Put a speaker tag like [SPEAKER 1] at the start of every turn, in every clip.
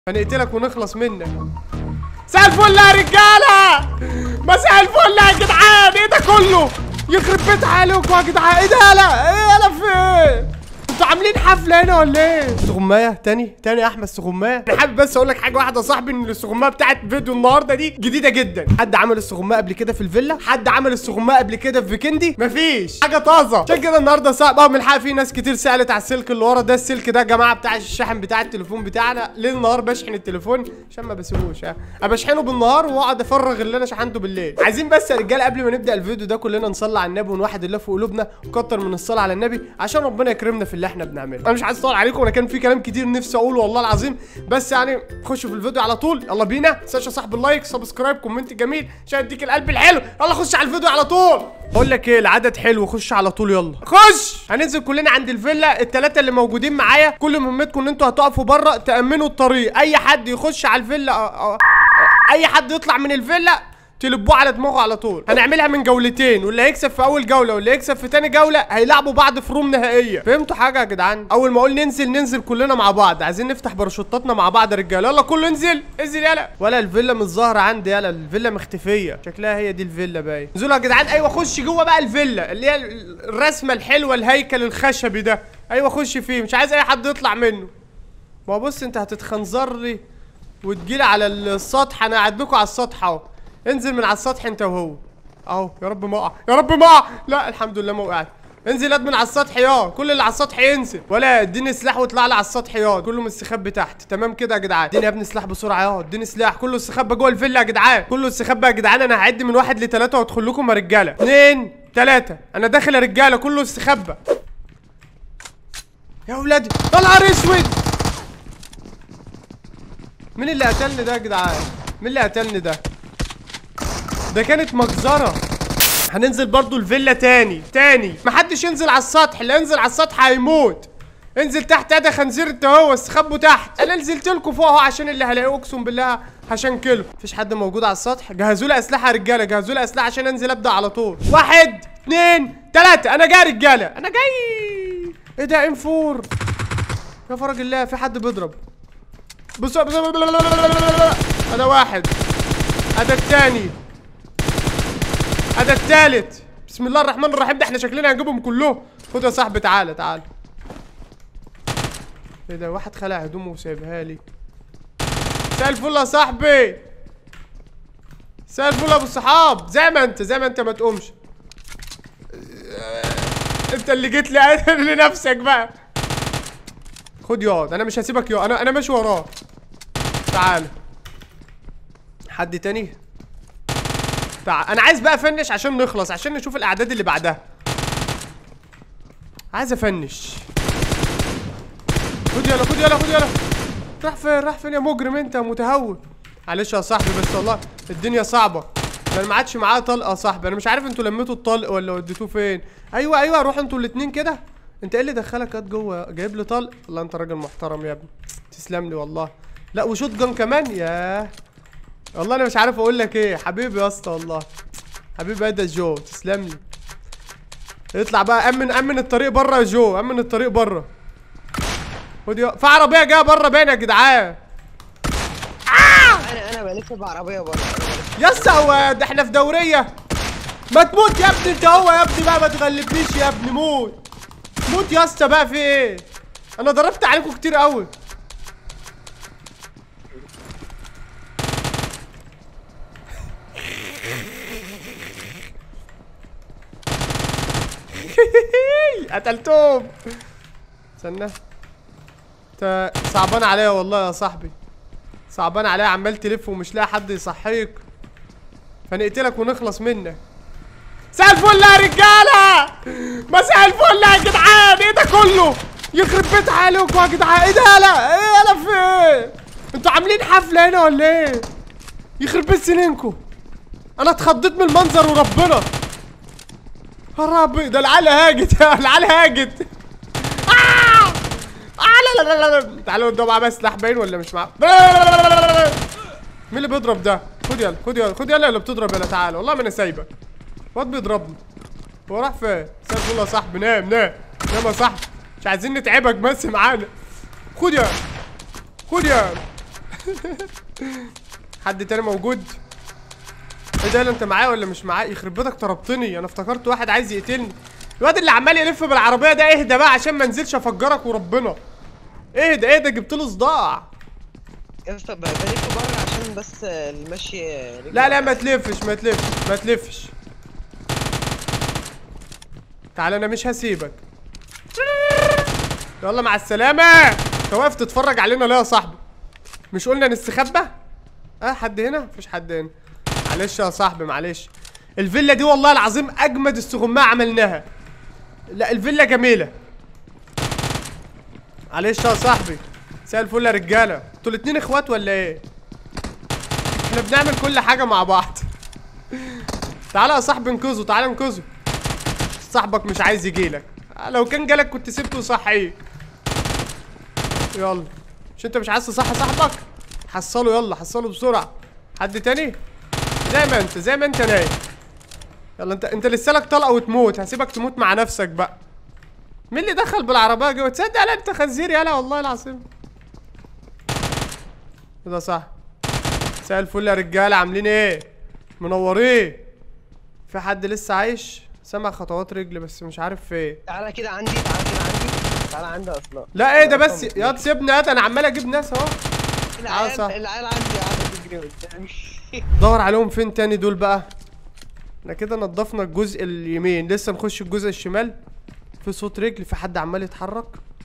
[SPEAKER 1] هنقتلك ونخلص منك مساء الفل يا رجاله مساء الفل يا جدعان ايه ده كله يخرب بيت عليكم يا جدعان ايه ده يالا ايه يالا في ايه انتوا عاملين حفله هنا ولا ايه استغمايه تاني تاني يا احمد استغمايه انا حابب بس اقول لك حاجه واحده يا صاحبي ان الاستغمايه بتاعت فيديو النهارده دي جديده جدا حد عمل استغمايه قبل كده في الفيلا حد عمل استغمايه قبل كده في فيكندي مفيش حاجه طازه عشان كده النهارده صعب اه من الحق في ناس كتير سالت على السلك اللي ورا ده السلك ده يا جماعه بتاع الشاحن بتاع التليفون بتاعنا ليل نهار بشحن التليفون عشان ما بسيبوش ها انا بشحنه بالنهار واقعد افرغ اللي انا شحنته بالليل عايزين بس يا رجاله قبل ما نبدا الفيديو ده كلنا نصلي على النبي ونوحد الله في قلوبنا وكتر من الصلاه على النبي عشان ربنا يكرمنا في اللي احنا بنعمله انا مش عايز اطول عليكم انا كان في كلام كتير نفسي اقوله والله العظيم بس يعني خشوا في الفيديو على طول يلا بينا تنساش يا صاحب اللايك سبسكرايب كومنت جميل عشان اديك القلب الحلو يلا خش على الفيديو على طول بقول لك ايه العدد حلو خش على طول يلا خش هننزل كلنا عند الفيلا الثلاثه اللي موجودين معايا كل مهمتكم ان انتوا هتقفوا بره تامنوا الطريق اي حد يخش على الفيلا أه أه اي حد يطلع من الفيلا تلبوه على دماغه على طول هنعملها من جولتين واللي هيكسب في اول جوله واللي هيكسب في تاني جوله هيلعبوا بعض في روم نهائيه فهمتوا حاجه يا جدعان اول ما اقول ننزل ننزل كلنا مع بعض عايزين نفتح باراشوتاتنا مع بعض يا رجاله يلا كله انزل انزل يلا ولا الفيلا مش ظاهره عندي يلا الفيلا مختفيه شكلها هي دي الفيلا باين انزلوا يا جدعان ايوه خش جوه بقى الفيلا اللي هي الرسمه الحلوه الهيكل الخشبي ده ايوه خش فيه مش عايز اي حد يطلع منه ما هو بص انت هتتخنزر لي وتجيلي على السطح انا قاعد بكم على السطح اهو انزل من على السطح انت وهو اهو يا رب ما اقع يا رب ما اقع لا الحمد لله ما وقعت انزل ياد من على السطح يا كل اللي على السطح ينزل ولا اديني سلاح واطلع لي على السطح يا كله مستخبي تحت تمام كده يا جدعان اديني يا ابني سلاح بسرعه يا اديني سلاح كله استخبى جوه الفيلا يا جدعان كله استخبى يا جدعان انا هعد من واحد لثلاثه وادخل لكم يا رجاله اثنين ثلاثه انا داخل يا رجاله كله استخبى يا ولادي يا نهار اسود مين اللي قتلني ده يا جدعان مين اللي قتلني ده ده كانت مجزرة هننزل برضو الفيلا تاني تاني محدش ينزل على السطح اللي ينزل على السطح هيموت انزل تحت ادي خنزير انت هو استخبوا تحت انا نزلت لكم فوق اهو عشان اللي هلاقيه اقسم بالله هشنكله مفيش حد موجود على السطح جهزوا لي اسلحه يا رجاله جهزوا لي اسلحه عشان انزل ابدا على طول واحد اتنين تلاته انا جاي رجاله انا جاي ايه ده ام فور يا فرج الله في حد بيضرب بص بص هذا واحد هذا الثاني هذا الثالث بسم الله الرحمن الرحيم ده احنا شكلنا هنجيبهم كلهم خد يا صاحبي تعالى تعالى ايه ده واحد خلع هدومه وسايبها لي مساء الفل يا صاحبي مساء الفل يا ابو الصحاب زي ما انت زي ما انت ما تقومش انت اللي جيت لي لنفسك بقى خد ياض انا مش هسيبك ياض انا انا ماشي وراه تعال حد تاني تعال انا عايز بقى افنش عشان نخلص عشان نشوف الاعداد اللي بعدها عايز افنش خد يلا خد يلا خد يلا راح فين راح فين يا مجرم انت يا متهور معلش يا صاحبي بس والله الدنيا صعبه ده ما عادش معايا طلقه يا صاحبي انا مش عارف انتوا لميتوا الطلق ولا وديتوه فين ايوه ايوه روحوا انتوا الاتنين كده انت ايه اللي دخلك قد جوه جايب لي طلق والله انت راجل محترم يا ابني تسلم لي والله لا وشوت جان كمان ياه والله انا مش عارف اقول لك ايه حبيبي يا اسطى والله حبيبي ايه ده جو تسلم لي اطلع بقى امن امن الطريق بره يا جو امن الطريق بره خد يا في عربيه جايه بره باين يا جدعان
[SPEAKER 2] انا انا بلف بعربيه بره
[SPEAKER 1] يا اسطى هو ده احنا في دوريه ما تموت يا ابني انت هو يا ابني بقى ما تغلبنيش يا ابني موت موت يا اسطى بقى في ايه انا ضربت عليكم كتير قوي قتلتهم استنى انت صعبان عليا والله يا صاحبي صعبان عليا عمال تلف ومش لاقي حد يصحيك فنقتلك ونخلص منك مساء الفل يا رجاله مساء الفل يا جدعان ايه ده كله يخرب بيت عليكم يا جدعان ايه ده يالا ايه يالا في ايه انتوا عاملين حفله هنا ولا ايه يخرب بيت سنينكم انا اتخضيت من المنظر وربنا يا ربي ده العيال هاجت العيال هاجت آه! آه لا لا لا لا تعالوا قدام معاه سلاح باين ولا مش معاه مين اللي بيضرب ده خد يلا خد يلا خد يلا اللي بتضرب يلا تعالى والله ما انا سايبك واد بيضربني هو راح فين مساء الفل يا صاحبي نام نام نام يا صاحبي مش عايزين نتعبك بس معانا خد يا خد يا حد تاني موجود ايه ده انت معايا ولا مش معايا يخرب بيتك طربتني انا افتكرت واحد عايز يقتلني الواد اللي عمال يلف بالعربيه ده اهدى بقى عشان ما انزلش افجرك وربنا اهدى اهدى جبت له صداع
[SPEAKER 2] يا اسطى ب- بلف بره عشان بس المشي رجلي
[SPEAKER 1] لا لا ما
[SPEAKER 2] وجعت.
[SPEAKER 1] تلفش ما تلفش ما تلفش تعال انا مش هسيبك يلا مع السلامة انت واقف تتفرج علينا ليه يا صاحبي مش قلنا نستخبى اه حد هنا مفيش حد هنا معلش يا صاحبي معلش الفيلا دي والله العظيم اجمد استغماء عملناها لا الفيلا جميلة معلش يا صاحبي مساء الفل يا رجالة انتوا الاتنين اخوات ولا ايه احنا بنعمل كل حاجة مع بعض تعالى يا صاحبي انقذه تعالى انقذه صاحبك مش عايز يجيلك لو كان جالك كنت سبته وصحيه يلا مش انت مش عايز تصحي صاحبك حصله يلا حصله بسرعة حد تاني زي ما انت زي ما انت نايم يلا انت انت لسه لك طلقة وتموت هسيبك تموت مع نفسك بقى مين اللي دخل بالعربية جوه تصدق لا انت خنزير يالا والله العظيم كده صح مساء الفل يا رجاله عاملين ايه منورين في حد لسه عايش سمع خطوات رجل بس مش عارف فين
[SPEAKER 2] تعالى كده عندي تعالى كده عندي تعالى عندي اصلا
[SPEAKER 1] لا ايه ده بس يا سيبني هات انا عمال اجيب ناس اهو
[SPEAKER 2] العيال
[SPEAKER 1] صح.
[SPEAKER 2] العيال عندي قاعده تجري قدامي
[SPEAKER 1] دور عليهم فين تاني دول بقى احنا كده نضفنا الجزء اليمين لسه نخش الجزء الشمال في صوت رجل في حد عمال يتحرك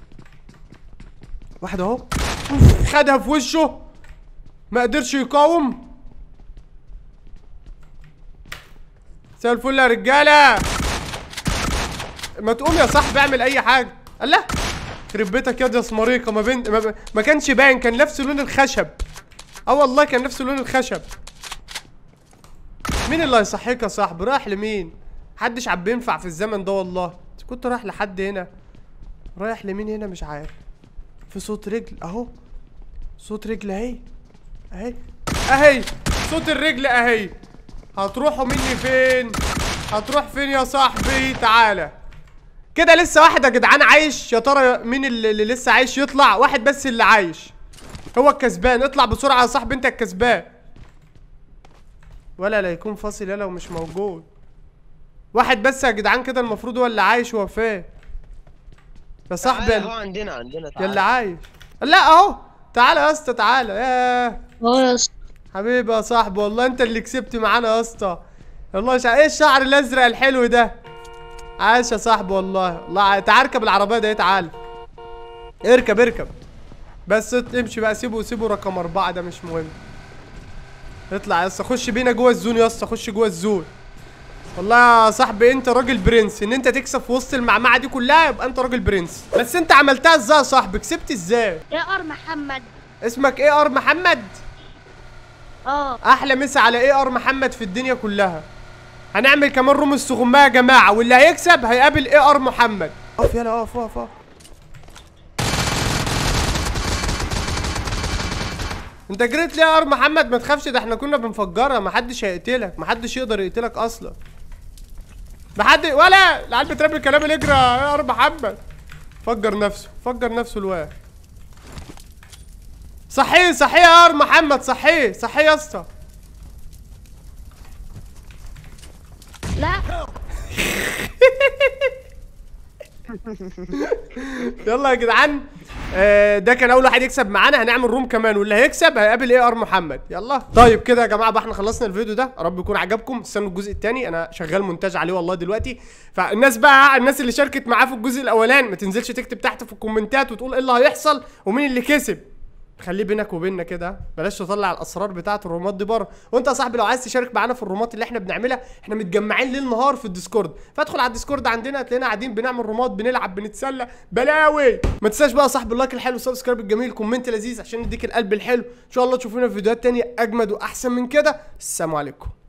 [SPEAKER 1] واحد اهو أوف، خدها في وشه ما قدرش يقاوم مساء الفل يا رجاله ما تقوم يا صاحبي اعمل اي حاجه الله يخرب بيتك يا دي يا سمريقه ما بين ما, ما كانش باين كان نفس لون الخشب اه والله كان نفس لون الخشب مين اللي هيصحيك يا صاحبي رايح لمين محدش عم بينفع في الزمن ده والله كنت رايح لحد هنا رايح لمين هنا مش عارف في صوت رجل اهو صوت رجل اهي اهي اهي صوت الرجل اهي هتروحوا مني فين هتروح فين يا صاحبي تعالى كده لسه واحد يا جدعان عايش يا ترى مين اللي, اللي لسه عايش يطلع واحد بس اللي عايش هو الكسبان اطلع بسرعه يا صاحبي انت الكسبان ولا لا يكون فاصل يلا ومش موجود واحد بس يا جدعان كده المفروض هو اللي عايش هو فين يا صاحبي
[SPEAKER 2] تعالى اهو عندنا عندنا تعالى
[SPEAKER 1] يلا عايش لا اهو تعالى يا اسطى تعالى ياه
[SPEAKER 3] اه يا اسطى
[SPEAKER 1] حبيبي يا صاحبي والله انت اللي كسبت معانا يا اسطى والله شع... ايه الشعر الازرق الحلو ده عاش يا صاحبي والله والله تعال اركب العربيه ده تعال اركب اركب بس امشي بقى سيبه سيبه رقم أربعة ده مش مهم اطلع يا اسطى خش بينا جوه الزون يا اسطى خش جوه الزون والله يا صاحبي انت راجل برنس ان انت تكسب في وسط المعمعه دي كلها يبقى انت راجل برنس بس انت عملتها ازاي يا صاحبي كسبت ازاي
[SPEAKER 3] يا ار محمد
[SPEAKER 1] اسمك ايه ار محمد
[SPEAKER 3] اه
[SPEAKER 1] احلى مسا على ايه ار محمد في الدنيا كلها هنعمل كمان روم السغماء يا جماعه واللي هيكسب هيقابل ايه ار محمد اقف يلا اقف اقف اقف انت جريت ليه يا ار محمد ما تخافش ده احنا كنا بنفجرها ما حدش هيقتلك ما حدش يقدر يقتلك اصلا ما حد ولا العيال بترمي الكلام اللي يجرى يا ار محمد فجر نفسه فجر نفسه الواد صحيه صحيه يا ار محمد صحيه صحيه يا اسطى
[SPEAKER 3] لا
[SPEAKER 1] يلا يا جدعان آه، ده كان اول واحد يكسب معانا هنعمل روم كمان واللي هيكسب هيقابل ايه ار محمد يلا طيب كده يا جماعه بقى احنا خلصنا الفيديو ده يا رب يكون عجبكم استنوا الجزء الثاني انا شغال مونتاج عليه والله دلوقتي فالناس بقى الناس اللي شاركت معاه في الجزء الاولاني ما تنزلش تكتب تحت في الكومنتات وتقول ايه اللي هيحصل ومين اللي كسب خليه بينك وبيننا كده بلاش تطلع الاسرار بتاعه الرومات دي بره وانت يا صاحبي لو عايز تشارك معانا في الرومات اللي احنا بنعملها احنا متجمعين ليل نهار في الديسكورد فادخل على الديسكورد عندنا هتلاقينا قاعدين بنعمل رومات بنلعب بنتسلى بلاوي ما تنساش بقى يا صاحبي اللايك الحلو سبسكرايب الجميل كومنت لذيذ عشان نديك القلب الحلو ان شاء الله تشوفونا في فيديوهات تانية اجمد واحسن من كده السلام عليكم